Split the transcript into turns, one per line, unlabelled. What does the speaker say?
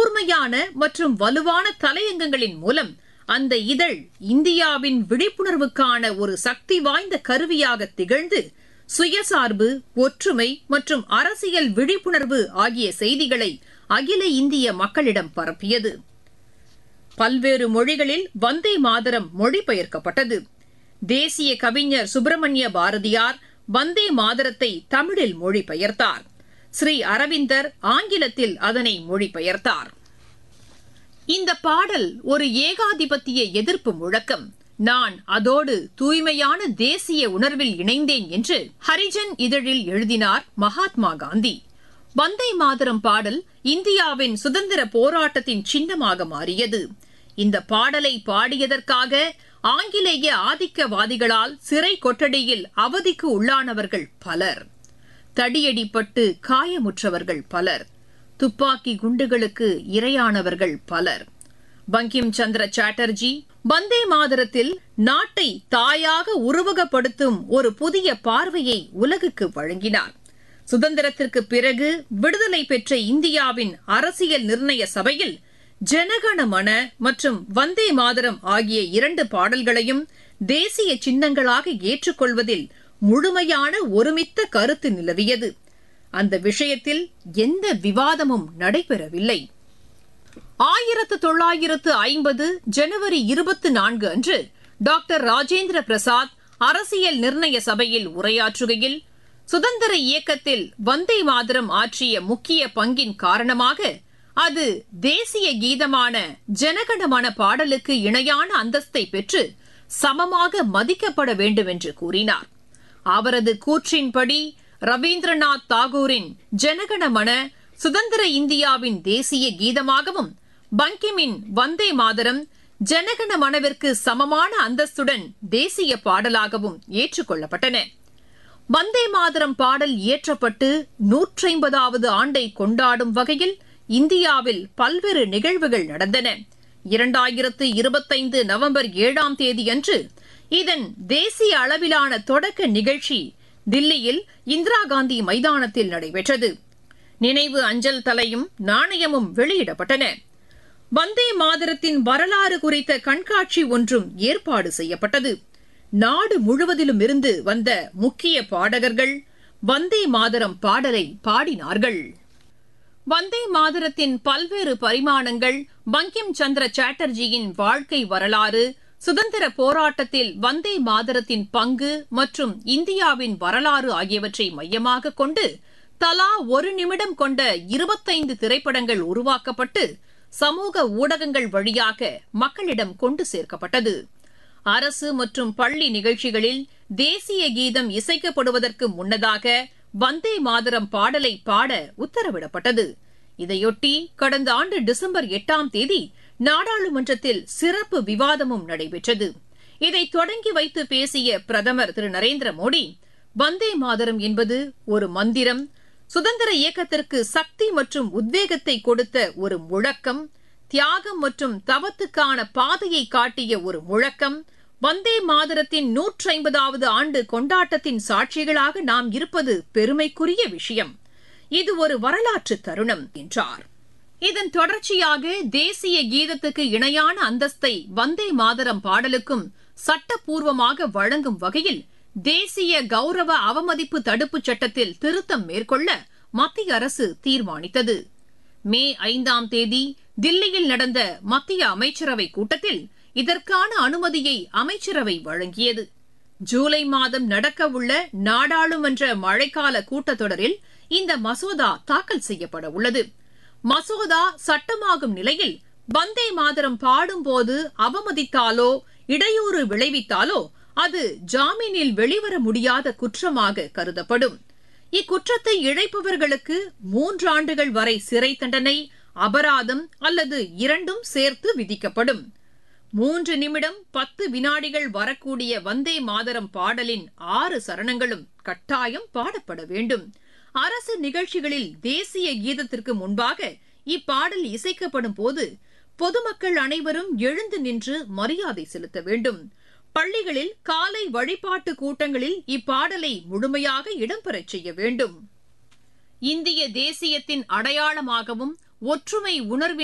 கூர்மையான மற்றும் வலுவான தலையங்கங்களின் மூலம் அந்த இதழ் இந்தியாவின் விழிப்புணர்வுக்கான ஒரு சக்தி வாய்ந்த கருவியாக திகழ்ந்து சுயசார்பு ஒற்றுமை மற்றும் அரசியல் விழிப்புணர்வு ஆகிய செய்திகளை அகில இந்திய மக்களிடம் பரப்பியது பல்வேறு மொழிகளில் வந்தே மாதரம் மொழிபெயர்க்கப்பட்டது தேசிய கவிஞர் சுப்பிரமணிய பாரதியார் வந்தே மாதரத்தை தமிழில் மொழிபெயர்த்தார் ஸ்ரீ அரவிந்தர் ஆங்கிலத்தில் அதனை மொழிபெயர்த்தார் இந்த பாடல் ஒரு ஏகாதிபத்திய எதிர்ப்பு முழக்கம் நான் அதோடு தூய்மையான தேசிய உணர்வில் இணைந்தேன் என்று ஹரிஜன் இதழில் எழுதினார் மகாத்மா காந்தி வந்தே மாதரம் பாடல் இந்தியாவின் சுதந்திர போராட்டத்தின் சின்னமாக மாறியது இந்த பாடலை பாடியதற்காக ஆங்கிலேய ஆதிக்கவாதிகளால் சிறை கொட்டடியில் அவதிக்கு உள்ளானவர்கள் பலர் தடியடிப்பட்டு காயமுற்றவர்கள் பலர் துப்பாக்கி குண்டுகளுக்கு இரையானவர்கள் பலர் பங்கிம் சந்திர சாட்டர்ஜி வந்தே மாதரத்தில் நாட்டை தாயாக உருவகப்படுத்தும் ஒரு புதிய பார்வையை உலகுக்கு வழங்கினார் சுதந்திரத்திற்கு பிறகு விடுதலை பெற்ற இந்தியாவின் அரசியல் நிர்ணய சபையில் ஜனகணமன மற்றும் வந்தே மாதரம் ஆகிய இரண்டு பாடல்களையும் தேசிய சின்னங்களாக ஏற்றுக்கொள்வதில் முழுமையான ஒருமித்த கருத்து நிலவியது அந்த விஷயத்தில் எந்த விவாதமும் நடைபெறவில்லை ஆயிரத்து தொள்ளாயிரத்து ஐம்பது ஜனவரி இருபத்தி நான்கு அன்று டாக்டர் ராஜேந்திர பிரசாத் அரசியல் நிர்ணய சபையில் உரையாற்றுகையில் சுதந்திர இயக்கத்தில் வந்தே மாதரம் ஆற்றிய முக்கிய பங்கின் காரணமாக அது தேசிய கீதமான ஜனகணமன பாடலுக்கு இணையான அந்தஸ்தை பெற்று சமமாக மதிக்கப்பட வேண்டும் என்று கூறினார் அவரது கூற்றின்படி ரவீந்திரநாத் தாகூரின் ஜனகணமன சுதந்திர இந்தியாவின் தேசிய கீதமாகவும் பங்கிமின் வந்தே மாதரம் ஜனகண மனவிற்கு சமமான அந்தஸ்துடன் தேசிய பாடலாகவும் ஏற்றுக்கொள்ளப்பட்டன வந்தே மாதரம் பாடல் இயற்றப்பட்டு நூற்றைம்பதாவது ஆண்டை கொண்டாடும் வகையில் இந்தியாவில் பல்வேறு நிகழ்வுகள் நடந்தன இரண்டாயிரத்து இருபத்தைந்து நவம்பர் ஏழாம் தேதியன்று இதன் தேசிய அளவிலான தொடக்க நிகழ்ச்சி தில்லியில் இந்திரா காந்தி மைதானத்தில் நடைபெற்றது நினைவு அஞ்சல் தலையும் நாணயமும் வெளியிடப்பட்டன வந்தே மாதரத்தின் வரலாறு குறித்த கண்காட்சி ஒன்றும் ஏற்பாடு செய்யப்பட்டது நாடு முழுவதிலும் இருந்து வந்த முக்கிய பாடகர்கள் வந்தே மாதரம் பாடலை பாடினார்கள் வந்தே மாதரத்தின் பல்வேறு பரிமாணங்கள் பங்கிம் சந்திர சாட்டர்ஜியின் வாழ்க்கை வரலாறு சுதந்திர போராட்டத்தில் வந்தே மாதரத்தின் பங்கு மற்றும் இந்தியாவின் வரலாறு ஆகியவற்றை மையமாக கொண்டு தலா ஒரு நிமிடம் கொண்ட இருபத்தைந்து திரைப்படங்கள் உருவாக்கப்பட்டு சமூக ஊடகங்கள் வழியாக மக்களிடம் கொண்டு சேர்க்கப்பட்டது அரசு மற்றும் பள்ளி நிகழ்ச்சிகளில் தேசிய கீதம் இசைக்கப்படுவதற்கு முன்னதாக வந்தே மாதரம் பாடலை பாட உத்தரவிடப்பட்டது இதையொட்டி கடந்த ஆண்டு டிசம்பர் எட்டாம் தேதி நாடாளுமன்றத்தில் சிறப்பு விவாதமும் நடைபெற்றது இதை தொடங்கி வைத்து பேசிய பிரதமர் திரு நரேந்திர மோடி வந்தே மாதரம் என்பது ஒரு மந்திரம் சுதந்திர இயக்கத்திற்கு சக்தி மற்றும் உத்வேகத்தை கொடுத்த ஒரு முழக்கம் தியாகம் மற்றும் தவத்துக்கான பாதையை காட்டிய ஒரு முழக்கம் வந்தே மாதரத்தின் நூற்றி ஐம்பதாவது ஆண்டு கொண்டாட்டத்தின் சாட்சிகளாக நாம் இருப்பது பெருமைக்குரிய விஷயம் இது ஒரு வரலாற்று தருணம் என்றார் இதன் தொடர்ச்சியாக தேசிய கீதத்துக்கு இணையான அந்தஸ்தை வந்தே மாதரம் பாடலுக்கும் சட்டப்பூர்வமாக வழங்கும் வகையில் தேசிய கௌரவ அவமதிப்பு தடுப்புச் சட்டத்தில் திருத்தம் மேற்கொள்ள மத்திய அரசு தீர்மானித்தது மே ஐந்தாம் தேதி தில்லியில் நடந்த மத்திய அமைச்சரவை கூட்டத்தில் இதற்கான அனுமதியை அமைச்சரவை வழங்கியது ஜூலை மாதம் நடக்கவுள்ள நாடாளுமன்ற மழைக்கால கூட்டத்தொடரில் இந்த மசோதா தாக்கல் செய்யப்பட உள்ளது மசோதா சட்டமாகும் நிலையில் வந்தே மாதரம் பாடும்போது அவமதித்தாலோ இடையூறு விளைவித்தாலோ அது ஜாமீனில் வெளிவர முடியாத குற்றமாக கருதப்படும் இக்குற்றத்தை இழைப்பவர்களுக்கு மூன்று ஆண்டுகள் வரை சிறை தண்டனை அபராதம் அல்லது இரண்டும் சேர்த்து விதிக்கப்படும் மூன்று நிமிடம் பத்து வினாடிகள் வரக்கூடிய வந்தே மாதரம் பாடலின் ஆறு சரணங்களும் கட்டாயம் பாடப்பட வேண்டும் அரசு நிகழ்ச்சிகளில் தேசிய கீதத்திற்கு முன்பாக இப்பாடல் இசைக்கப்படும் போது பொதுமக்கள் அனைவரும் எழுந்து நின்று மரியாதை செலுத்த வேண்டும் பள்ளிகளில் காலை வழிபாட்டு கூட்டங்களில் இப்பாடலை முழுமையாக இடம்பெறச் செய்ய வேண்டும் இந்திய தேசியத்தின் அடையாளமாகவும் ஒற்றுமை உணர்வின்